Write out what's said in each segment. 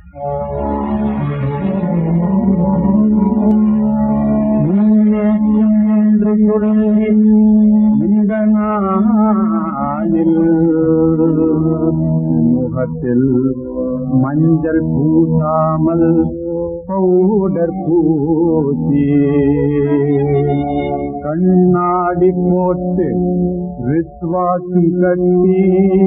முன்னே என்று சொல்லி இந்த நாளில் முகத்தில் மஞ்சள் பூசாமல் பவுடர் பூசி கண்ணாடி போட்டு விஸ்வாசம் கட்டி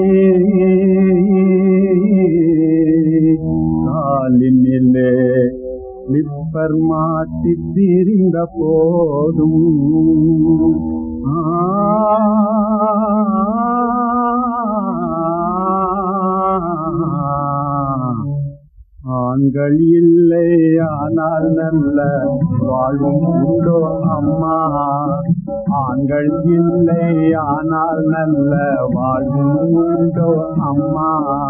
காலினிலே நிப்பர் மாட்டி திரிந்த போதும் ஆண்கள் இல்லை ஆனால் நல்ல வாழும் உண்டோ அம்மா ஆண்கள் இல்லை ஆனால் நல்ல வாழும் உண்டோ அம்மா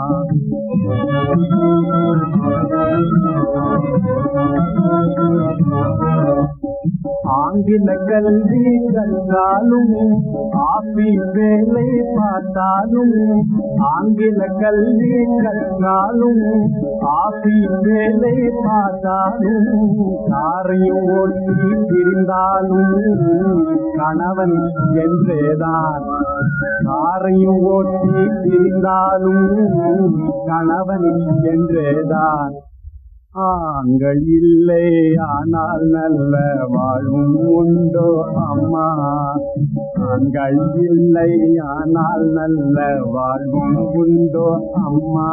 ஆங்கில கல்வி கற்றாலும் ஆபீஸ் வேலை பார்த்தாலும் ஆங்கில கல்வி கற்றாலும் ஆபீஸ் வேலை பார்த்தாலும் காரையும் ஓட்டி திரிந்தாலும் கணவன் என்றேதான் காரையும் ஓட்டி திரிந்தாலும் கணவன் என்றேதான் ஆண்கள் இல்லை ஆனால் நல்ல வாழும் உண்டோ அம்மா ஆண்கள் இல்லை ஆனால் நல்ல வாழ்வும் உண்டோ அம்மா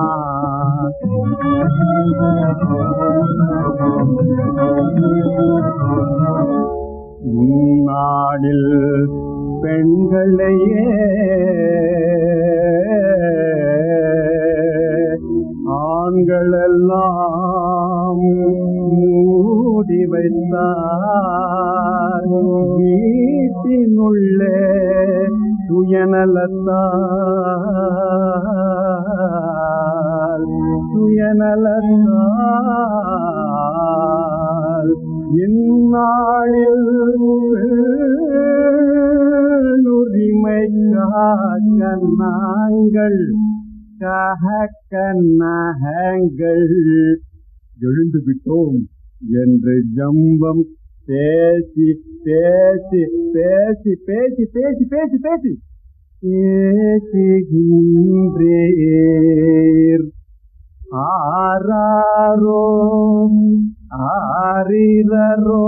நாடில் பெண்களையே ஆண்களெல்லாம் மூடி வைத்தார் வீட்டினுள்ளே சுயநலத்தால் சுயநலத்தால் இந்நாளில் உரிமை காக்க நாங்கள் கஹக்க நகங்கள் எழுந்து விட்டோம் என்று ஜம்பம் பேசி பேசி பேசி பேசி பேசி பேசி பேசி பேசுகின்றேர் ஆராரோ ஆரிரரோ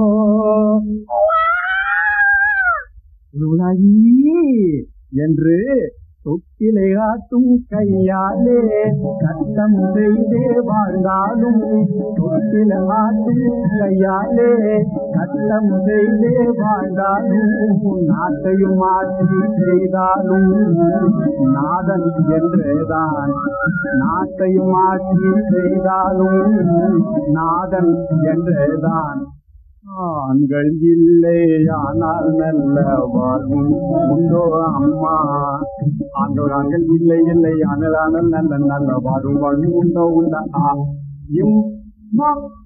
உலகி என்று தொட்டிலை ஆட்டும் கையாலே கட்டம் செய்தே வாழ்ந்தாலும் தொட்டில ஆட்டும் கையாலே கட்டம் செய்தே வாழ்ந்தாலும் நாட்டையும் மாற்றி செய்தாலும் நாதன் என்றேதான் நாட்டையும் மாற்றி செய்தாலும் நாதன் என்றேதான் ஆண்கள் இல்லை ஆனால் நல்ல வாழ்வும் உண்டோ அம்மா ஆண்டோர் ஆண்கள் இல்லை இல்லை ஆனால் ஆனால் நல்ல நல்ல வாழும் வாழ்வும் உண்டோ உண்டா ஆ இம் மா